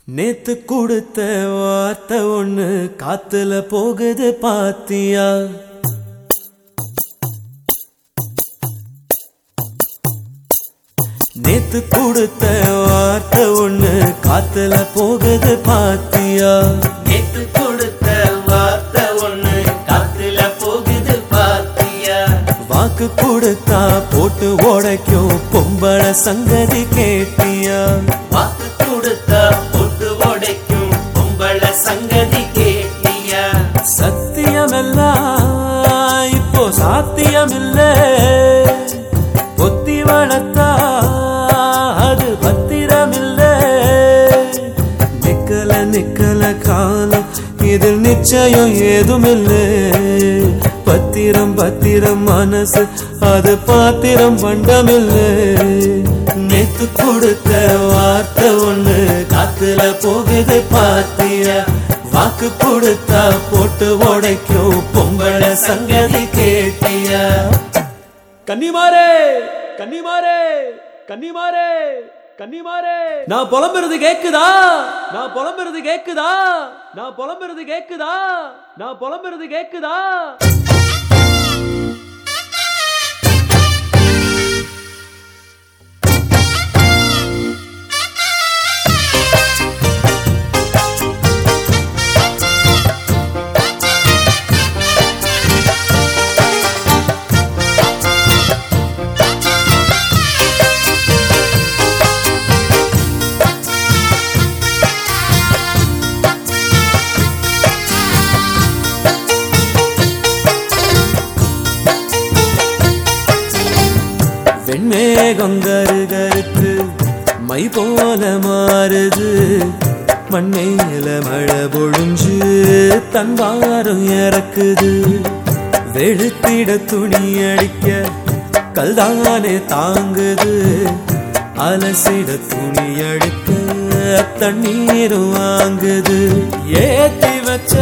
நேத்து கொடுத்த வார்த்தை ஒண்ணு காத்துல போகுது பாத்தியா நேத்து கொடுத்த வார்த்தை ஒண்ணு காத்துல போகுது பாத்தியா நேத்து கொடுத்த வார்த்தை ஒண்ணு காத்துல போகுது பாத்தியா வாக்கு கொடுத்தா போட்டு உடைக்கும் பொம்பள சங்கதி கேட்டியா வாக்கு கொடுத்தா பொட்டு உடைக்கும் பொம்பள சங்கதி கேட்டியா சத்தியமெல்லாம் இப்போ சாத்தியமில்ல பொத்தி வளர்த்தா அது பத்திரமில்ல நிக்கல நிக்கல காலம் இதில் நிச்சயம் ஏதுமில்ல பத்திரம் பத்திரம் மனசு அது பாத்திரம் பண்டமில்ல நேத்து கொடுத்த வார்த்தை ஒண்ணு காத்துல போகுது பாத்தியா வாக்கு கொடுத்தா போட்டு உடைக்கும் பொம்பள சங்கதி கேட்டியா கன்னிமாரே கன்னிமாரே கன்னிமாரே கன்னிமாரே நான் புலம்புறது கேக்குதா நான் புலம்புறது கேக்குதா நான் புலம்புறது கேக்குதா நான் புலம்புறது கேக்குதா வெண்மேகம் கருகருக்கு மை போல மாறுது மண்ணேல மழை பொழிஞ்சு தன் வாரம் இறக்குது வெளுத்திட துணி அடிக்க கல்தானே தாங்குது அலசிட துணி அடிக்க தண்ணீரும் வாங்குது ஏத்தி வச்ச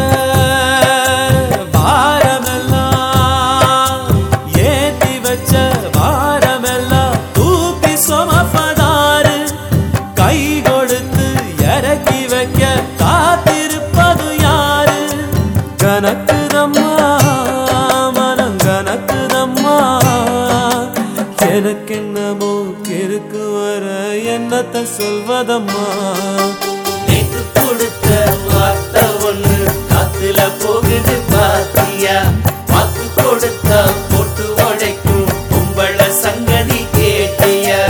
பாரமெல்லாம் ஏத்தி வச்ச பாரமெல்லாம் தூக்கி சுமப்பதாரு கை கொடுத்து இறக்கி வைக்க காத்திருப்பது யாரு கணக்குதம்மா மனம் கணக்குதம்மா எனக்கு என்னமோ கிறுக்கு வர என்னத்தை சொல்வதம்மா நேத்து கொடுத்த வார்த்தை ஒண்ணு காத்துல போகுது பாத்தியா வாக்கு கொடுத்தா பொட்டு உடைக்கும் பொம்பள சங்கதி கேட்டியா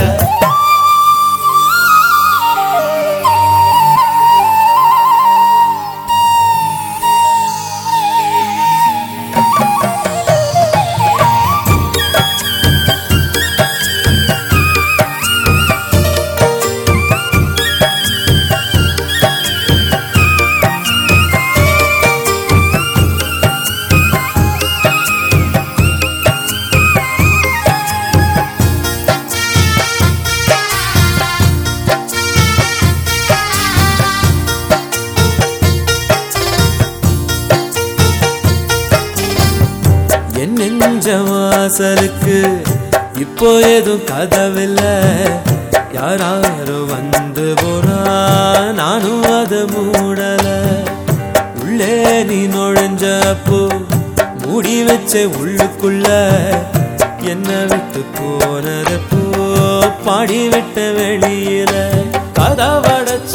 என் நெஞ்ச வாசலுக்கு இப்போ எதுவும் கதவில்ல யாராரோ வந்து போனா நானும் அதை மூடல உள்ளே நீ நுழைஞ்சப்போ மூடி வச்ச உள்ளுக்குள்ள என்ன விட்டு போனதப்போ பாடி விட்ட வெளியில கதவடைச்ச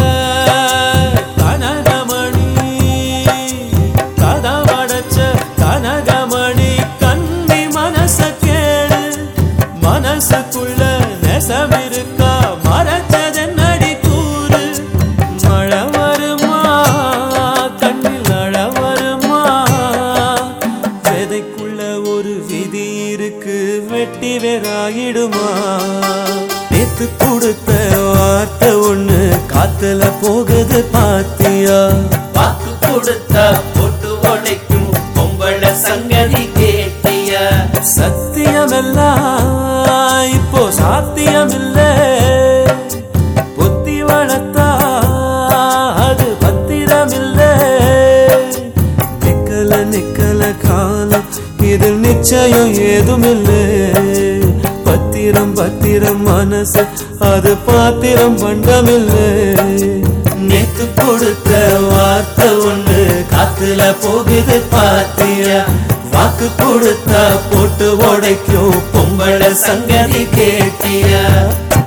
கனகமணி கதவடைச்ச கனகமணி கண்ணி மனச கேடு மனசுக்குள்ள நெசவிருக்கா மறைச்சதென்னடி கூறு மழை வருமா கண்ணில் அழ வருமா விதைக்குள்ள ஒரு விதி இருக்கு வெட்டி வேறாயிடுமா நேத்து கொடுத்த வார்த்தை ஒண்ணு காத்துல போகுது பாத்தியா வாக்கு கொடுத்தா பொட்டு உடைக்கும் பொம்பள சங்கதி கேட்டியா சத்தியமெல்லாம் இப்போ சாத்தியமில்ல புத்தி வளர்த்தா அது பத்திரமில்ல நிக்கல நிக்கல காலம் இதில் நிச்சயம் ஏதுமில்ல பத்திரம் பத்திரம் மனசு அது பாத்திரம் பண்டமில்லை வார்த்தை ஒண்ணு காத்துல போகுது பாத்தியா வாக்கு கொடுத்தா போட்டு உடைக்கும் பொம்பளை சங்கதி கேட்டியா